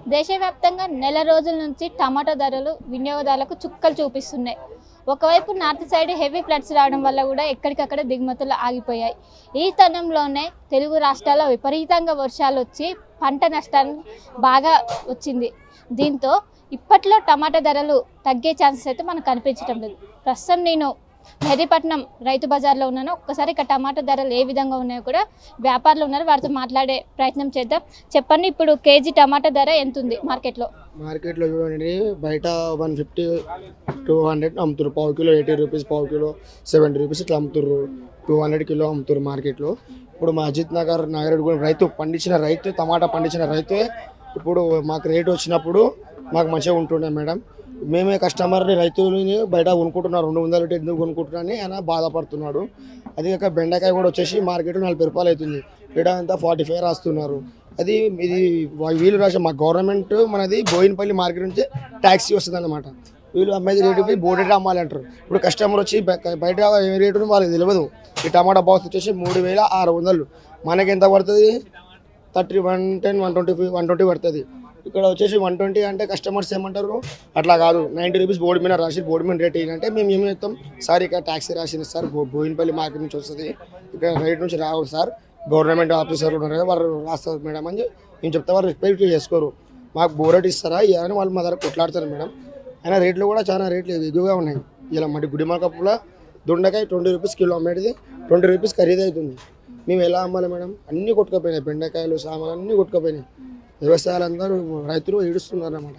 దేశవ్యాప్తంగా నెల రోజుల నుంచి టమాటా ధరలు వినియోగదారులకు చుక్కలు చూపిస్తున్నాయి ఒకవైపు నార్త్ సైడ్ హెవీ ఫ్లడ్స్ రావడం వల్ల కూడా ఎక్కడికక్కడ దిగుమతులు ఆగిపోయాయి ఈ తరుణంలోనే తెలుగు రాష్ట్రాల్లో విపరీతంగా వర్షాలు వచ్చి పంట నష్టాన్ని బాగా వచ్చింది దీంతో ఇప్పట్లో టమాటా ధరలు తగ్గే ఛాన్సెస్ అయితే మనకు కనిపించడం లేదు ప్రస్తుతం నేను మెహదీపట్నం రైతు బజార్లో ఉన్నాను ఒక్కసారి ఇక్కడ టమాటా ధరలు ఏ విధంగా ఉన్నాయో కూడా వ్యాపారులు ఉన్నారు వారితో మాట్లాడే ప్రయత్నం చేద్దాం చెప్పండి ఇప్పుడు కేజీ టమాటా ధర ఎంత ఉంది మార్కెట్లో మార్కెట్లో చూడండి బయట వన్ ఫిఫ్టీ టూ హండ్రెడ్ అమ్ముతారు పావు కిలో ఎయిటీ రూపీస్ పావు కిలో సెవెంటీ రూపీస్ ఇట్లా అమ్ముతారు టూ హండ్రెడ్ కిలో అమ్ముతారు మార్కెట్లో ఇప్పుడు మా అజిత్ నగర్ నగరెడ్డి కూడా రైతు పండించిన రైతు టమాటా పండించిన రైతే ఇప్పుడు మాకు రేట్ వచ్చినప్పుడు మాకు మంచిగా ఉంటుండే మేడం మేమే కస్టమర్ని రైతులని బయట కొనుక్కుంటున్నారు రెండు వందలు పెట్టి ఎందుకు కొనుక్కుంటున్నారని ఆయన బాధపడుతున్నాడు అది కాక బెండకాయ కూడా వచ్చేసి మార్కెట్లో నలభై రూపాయలు అవుతుంది ఇక్కడ అంతా ఫార్టీ ఫైవ్ రాస్తున్నారు అది ఇది వా- వీళ్ళు రాసే మా గవర్నమెంట్ మనది బోయినపల్లి మార్కెట్ నుంచి ట్యాక్సీ వస్తుంది అనమాట వీళ్ళు అమ్మేది రేటు పోయి బోర్డు రేట్ అమ్మాలి అంటారు ఇప్పుడు కస్టమర్ వచ్చి బ- బయట ఏ రేటు వాళ్ళకి తెలియదు ఈ టమాటా బాక్స్ వచ్చేసి మూడు వేల ఆరు వందలు మనకి ఎంత పడుతుంది thirty one ten one twenty one twenty పడుతుంది ఇక్కడ వచ్చేసి వన్ ట్వంటీ అంటే కస్టమర్స్ ఏమంటారు అట్లా కాదు నైంటీ రూపీస్ బోర్డు మీద రాసి బోర్డు మీద రేట్ ఏంటంటే మేము ఏం చెప్తాం సార్ ఇక్కడ ట్యాక్సీ రాసింది సార్ బో- బోయినపల్లి మార్కెట్ నుంచి వస్తుంది ఇక్కడ రేట్ నుంచి రావు సార్ గవర్నమెంట్ ఆఫీసర్లు ఉన్నారు కదా వారు రాస్తారు మేడం అని నేను చెప్తా వారు రెస్పెక్ట్ చేసుకోరు మాకు బోరేట్ ఇస్తారా ఇవన్నీ వాళ్ళు మా దగ్గర కొట్లాడతారు మేడం అయినా రేట్లు కూడా చాలా రేట్లు ఎక్కువగా ఉన్నాయి ఇలా మట్టి గుడిమాల కప్పుల దొండకాయ ట్వంటీ రూపీస్ కిలో అమ్మేది ట్వంటీ రూపీస్ ఖరీదు అవుతుంది మేము ఎలా అమ్మాలి మేడం అన్నీ కొట్టుకుపోయినాయి బెండకాయలు సామాన్లు అన్నీ కొట్టుకుపోయినాయి వ్యవసాయాలు అందరూ రైతులు ఏడుస్తున్నారు అన్నమాట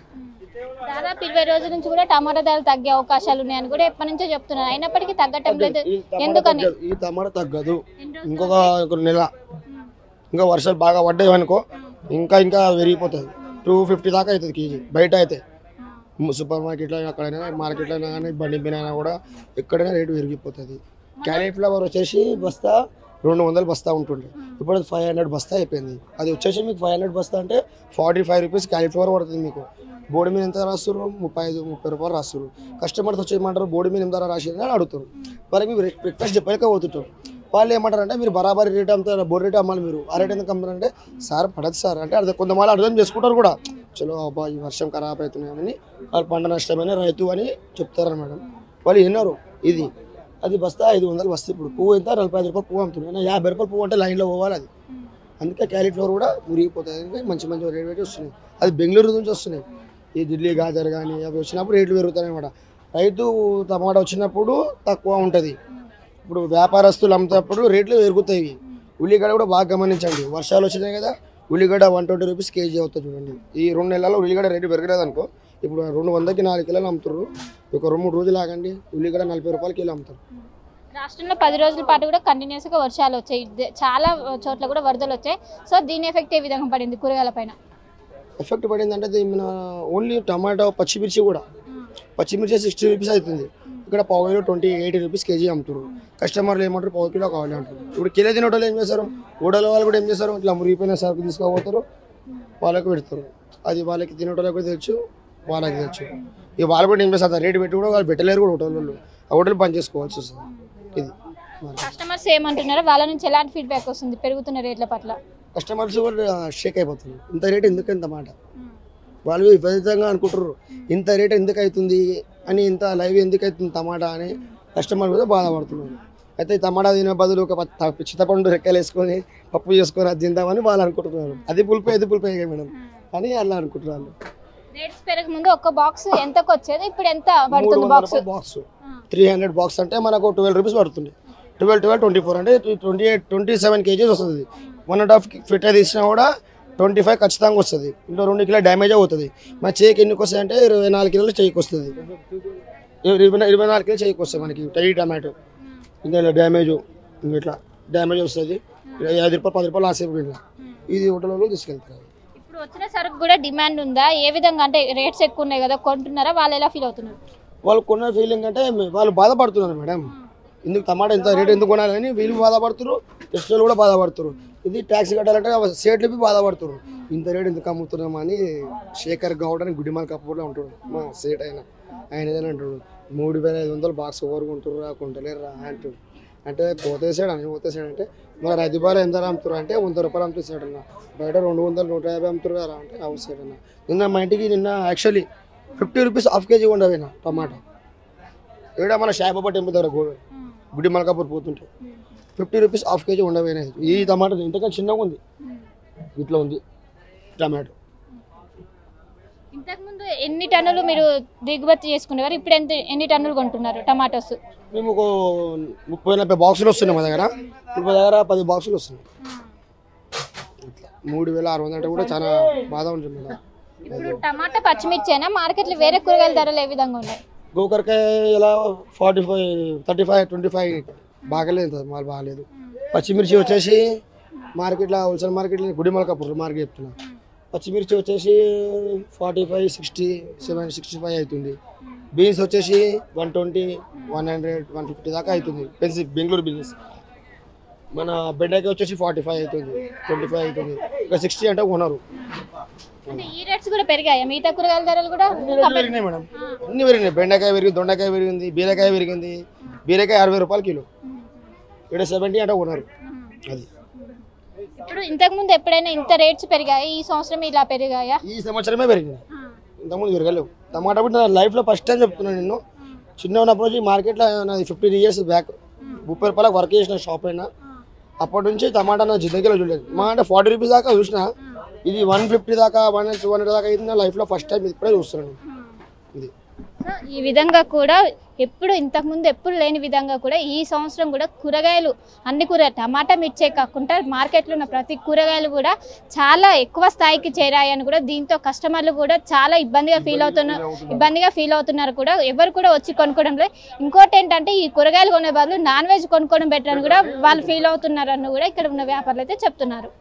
దాదాపు ఇరవై రోజుల నుంచి కూడా టమాటా ధరలు తగ్గే అవకాశాలు ఉన్నాయని కూడా ఎప్పటి నుంచో చెప్తున్నారు అయినప్పటికీ తగ్గటం లేదు ఈ టమాటా ఎందుకని తగ్గదు. ఈ టమాటా తగ్గదు ఇంకొక ఇంకొక నెల ఇంకా వర్షాలు బాగా పడ్డాయి అనుకో ఇంకా ఇంకా పెరిగిపోతుంది టూ ఫిఫ్టీ దాకా అవుతుంది కేజీ బయట అయితే సూపర్ మార్కెట్లో అక్కడైనా మార్కెట్లో అయినా కానీ బండి మీద అయినా కూడా ఎక్కడైనా రేటు పెరిగిపోతుంది క్యాలీఫ్లవర్ వచ్చేసి బస్తా రెండు వందలు బస్తా ఉంటుండే ఇప్పుడు అది ఫైవ్ హండ్రెడ్ బస్తా అయిపోయింది అది వచ్చేసి మీకు ఫైవ్ హండ్రెడ్ బస్తా అంటే ఫార్టీ ఫైవ్ రూపీస్ క్యాలీఫ్లవర్ పడుతుంది మీకు బోర్డు మీద ఎంత రాస్తారు ముప్పై ఐదు ముప్పై రూపాయలు రాస్తారు కస్టమర్స్ వచ్చి ఏమంటారు బోర్డు మీద ఎంత రాసిందని అని అడుగుతారు వాళ్ళకి మీరు రిక్వెస్ట్ చెప్పలేకపోతుంటారు వాళ్ళు ఏమంటారు అంటే మీరు బరాబరి రేట్ అమ్ముతారు బోర్డు రేట్ అమ్మాలి మీరు ఆ రేట్ ఎందుకు అమ్మారంటే సార్ పడదు సార్ అంటే అర్థం కొంతమంది అర్థం చేసుకుంటారు కూడా చలో అబ్బా ఈ వర్షం ఖరాబ్ అవుతున్నాయని వాళ్ళు పంట నష్టమైన రైతు అని చెప్తారు మేడం వాళ్ళు విన్నారు ఇది అది బస్తా ఐదు వందలు బస్తా ఇప్పుడు పువ్వు ఎంత నలభై ఐదు రూపాయలు పువ్వు అమ్ముతున్నాయి అయినా యాభై రూపాయలు పువ్వు అంటే లైన్లో పోవాలి అది అందుకే క్యాలీఫ్లవర్ కూడా మురిగిపోతుంది అందుకే మంచి మంచి రేట్ రేట్ వస్తున్నాయి అది బెంగళూరు నుంచి వస్తున్నాయి ఈ ఢిల్లీ గాజర్ కానీ అవి వచ్చినప్పుడు రేట్లు పెరుగుతాయి అనమాట రైతు టమాటా వచ్చినప్పుడు తక్కువ ఉంటుంది ఇప్పుడు వ్యాపారస్తులు అమ్ముతప్పుడు రేట్లు పెరుగుతాయి ఉల్లిగడ్డ కూడా బాగా గమనించండి వర్షాలు వచ్చినాయి కదా ఉల్లిగడ్డ వన్ ట్వంటీ రూపీస్ కేజీ అవుతుంది చూడండి ఈ రెండు నెలల్లో ఉల్లిగడ్డ రేటు పెరగలేదు అనుకో ఇప్పుడు రెండు వందలకి నాలుగు కిలోలు అమ్ముతారు ఒక రెండు మూడు రోజులు ఆగండి ఉల్లిగడ్డ నలభై రూపాయలు కిలో అమ్ముతారు రాష్ట్రంలో పది రోజుల పాటు కూడా కంటిన్యూస్ గా వర్షాలు వచ్చాయి దే- చాలా చోట్ల కూడా వరదలు వచ్చాయి సో దీని ఎఫెక్ట్ ఏ విధంగా పడింది కూరగాయల పైన ఎఫెక్ట్ పడిందంటే అది మన ఓన్లీ టమాటో పచ్చిమిర్చి కూడా పచ్చిమిర్చి సిక్స్టీ రూపీస్ అవుతుంది ఇక్కడ పావు kilo twenty eighty rupees KG అమ్ముతారు కస్టమర్లు ఏమంటారు పావు కిలో కావాలి అంటారు ఇప్పుడు కిలో తినటోళ్ళు ఏం చేస్తారు ఊడల వాళ్ళు కూడా ఏం చేస్తారు ఇట్లా మురిగిపోయిన సరుకు తీసుకోపోతారు వాళ్ళకు పెడతారు అది వాళ్ళకి తినటోళ్ళకి కూడా తెచ్చు వాళ్ళకి తెచ్చు ఇక వాళ్ళు కూడా ఏం చేస్తారు రేటు పెట్టి కూడా వాళ్ళు పెట్టలేరు కూడా హోటల్ వాళ్ళు ఆ హోటల్ పని చేసుకోవాల్సి వస్తుంది ఇది కస్టమర్స్ ఏమంటున్నారో వాళ్ళ నుంచి ఎలాంటి ఫీడ్బ్యాక్ వస్తుంది పెరుగుతున్న రేట్ల పట్ల కస్టమర్స్ కూడా షేక్ అయిపోతుంది ఇంత రేట్ ఎందుకు ఇంత మాట వాళ్ళు విపరీతంగా అనుకుంటారు ఇంత రేట్ ఎందుకు అవుతుంది అని ఇంత లైవ్ ఎందుకు అవుతుంది టమాటా అని కస్టమర్ కూడా బాధపడుతున్నారు అయితే ఈ టమాటా తినే బదులు ఒక ప- త- చింతపండు రెక్కలు వేసుకొని పప్పు చేసుకొని అది తిందామని వాళ్ళు అనుకుంటున్నారు అది పులిపే ఇది పులిపే మేడం అని అలా అనుకుంటున్నారు రేట్స్ పెరగ ముందు ఒక్క బాక్స్ ఎంతకు వచ్చేది ఇప్పుడు ఎంత పడుతుంది box box three hundred box అంటే మనకు ట్వెల్వ్ రూపీస్ పడుతుంది ట్వెల్వ్ ట్వెల్వ్ ట్వంటీ ఫోర్ అంటే twenty eight twenty seven KGs వస్తుంది వన్ అండ్ హాఫ్ ఫిట్ తీసినా కూడా ట్వంటీ ఫైవ్ ఖచ్చితంగా వస్తుంది ఇంట్లో రెండు కిలో డ్యామేజ్ అవుతుంది మా చేయికి ఎన్నికి వస్తాయి అంటే ఇరవై నాలుగు కిలోలు చేయికి వస్తుంది ఇరవై ఇరవై నాలుగు కిలో చేయికి వస్తుంది మనకి టై టమాటో ఇంకా ఇలా డ్యామేజ్ ఇంకా ఇట్లా డ్యామేజ్ వస్తుంది ఐదు రూపాయలు పది రూపాయలు లాస్ అయిపోయింది ఇది హోటల్లో తీసుకెళ్తారు ఇప్పుడు వచ్చిన సరుకు కూడా డిమాండ్ ఉందా ఏ విధంగా అంటే రేట్స్ ఎక్కువ ఉన్నాయి కదా కొంటున్నారా వాళ్ళు ఎలా ఫీల్ అవుతున్నారు వాళ్ళు కొన్న ఫీలింగ్ అంటే వాళ్ళు బాధపడుతున్నారు మేడం ఎందుకు టమాటా ఇంత రేట్ ఎందుకు కొనాలని వీళ్ళు బాధపడుతున్నారు టెస్టులు కూడా బాధపడుతున్నారు ఇది ట్యాక్స్ కట్టాలంటే సేట్లు బి బాధపడుతున్నారు ఇంత రేట్ ఎందుకు అమ్ముతున్నాం అని శేఖర్ గౌడ్ అని గుడిమాల కప్పులో ఉంటాడు మా సేట్ ఆయన ఆయన ఏదైనా అంటాడు మూడు వేల ఐదు వందలు బాక్స్ ఓవర్ కొంటుర్రా కొంటలేరురా అంటాడు అంటే పోతేసాడు అని పోతేసాడు అంటే మరి రైతు బాలు ఎంత అమ్ముతారు అంటే వంద రూపాయలు అమ్ముతాడు అన్న బయట రెండు వందలు నూట యాభై అమ్ముతారు కదా అంటే అవసరం అన్న నిన్న మా ఇంటికి నిన్న actually fifty rupees half KG ఉండవేనా టమాటా ఇక్కడ మన షాబాబా టెంపుల్ దగ్గర గు- గుడి మల్కాపూర్ పోతుంటే ఫిఫ్టీ రూపీస్ హాఫ్ కేజీ ఉండవేనా ఈ టమాటా ఇంతకన్నా చిన్నగా ఉంది ఇట్లా ఉంది టమాటో ఇంతకుముందు ఎన్ని టన్నులు మీరు దిగుమతి చేసుకునేవారు ఇప్పుడు ఎంత ఎన్ని టన్నులు కొంటున్నారు టమాటోస్ మేము ఒక ముప్పై నలభై బాక్సులు వస్తున్నాయి మా దగ్గర ఇప్పుడు మా దగ్గర పది బాక్సులు వస్తున్నాయి ఇట్లా మూడు వేల ఆరు వందలు అంటే కూడా చాలా బాధ ఉంటుంది మేడం ఇప్పుడు టమాటా పచ్చిమిర్చేనా మార్కెట్లో వేరే కూరగాయల ధరలు ఏ విధంగా ఉన్నాయి గోకరకాయ ఇలా forty five thirty five twenty five బాగలేదు మాల్ బాగలేదు పచ్చిమిర్చి వచ్చేసి మార్కెట్లో హోల్సేల్ మార్కెట్లో గుడి మల్కాపూర్ మార్కెట్ చెప్తున్నా పచ్చిమిర్చి వచ్చేసి forty five sixty seven sixty five అవుతుంది బీన్స్ వచ్చేసి one twenty one hundred one fifty దాకా అవుతుంది పెన్సి బెంగళూరు బిజినెస్ మన బెండకాయ వచ్చేసి ఫార్టీ ఫైవ్ అవుతుంది ట్వంటీ ఫైవ్ అవుతుంది ఇక సిక్స్టీ అంటే కొనరు అంటే ఈ రేట్స్ కూడా పెరిగాయా మిగతా కూరగాయల ధరలు కూడా అన్ని రేట్లు పెరిగినాయి మేడం అన్ని పెరిగినాయి బెండకాయ పెరిగింది దొండకాయ పెరిగింది బీరకాయ పెరిగింది బీరకాయ అరవై రూపాయలు కిలో ఇక్కడ సెవెంటీ అంటే కొనరు అది ఇప్పుడు ఇంతకుముందు ఎప్పుడైనా ఇంత రేట్స్ పెరిగాయి ఈ సంవత్సరం ఇలా పెరిగాయా ఈ సంవత్సరమే పెరిగింది ఇంతకుముందు పెరగలేవు టమాటా కూడా నా లైఫ్లో ఫస్ట్ టైం చెప్తున్నాను నిన్ను చిన్న ఉన్నప్పటి నుంచి మార్కెట్లో నాది ఫిఫ్టీన్ ఇయర్స్ బ్యాక్ ముప్పై రూపాయలకు వర్క్ చేసిన షాప్ అయినా అప్పటి నుంచి టమాటా నా జిందగీలో చూడలేదు మా అంటే ఫార్టీ రూపీస్ దాకా చూసిన ఇది వన్ ఫిఫ్టీ దాకా వన్ టూ హండ్రెడ్ దాకా అయింది నా లైఫ్లో ఫస్ట్ టైం ఇప్పుడే చూస్తున్నాను ఇది సో ఈ విధంగా కూడా ఎప్పుడు ఇంతకుముందు ఎప్పుడు లేని విధంగా కూడా ఈ సంవత్సరం కూడా కూరగాయలు అన్ని కూర టమాటా మిర్చే కాకుండా మార్కెట్లో ఉన్న ప్రతి కూరగాయలు కూడా చాలా ఎక్కువ స్థాయికి చేరాయని కూడా దీంతో కస్టమర్లు కూడా చాలా ఇబ్బందిగా ఫీల్ అవుతున్నారు ఇబ్బందిగా ఫీల్ అవుతున్నారు కూడా ఎవరు కూడా వచ్చి కొనుక్కోవడం లేదు ఇంకోటి ఏంటంటే ఈ కూరగాయలు కొనే బదులు నాన్ వెజ్ కొనుక్కోవడం బెటర్ అని కూడా వాళ్ళు ఫీల్ అవుతున్నారని కూడా ఇక్కడ ఉన్న వ్యాపారులు అయితే చెప్తున్నారు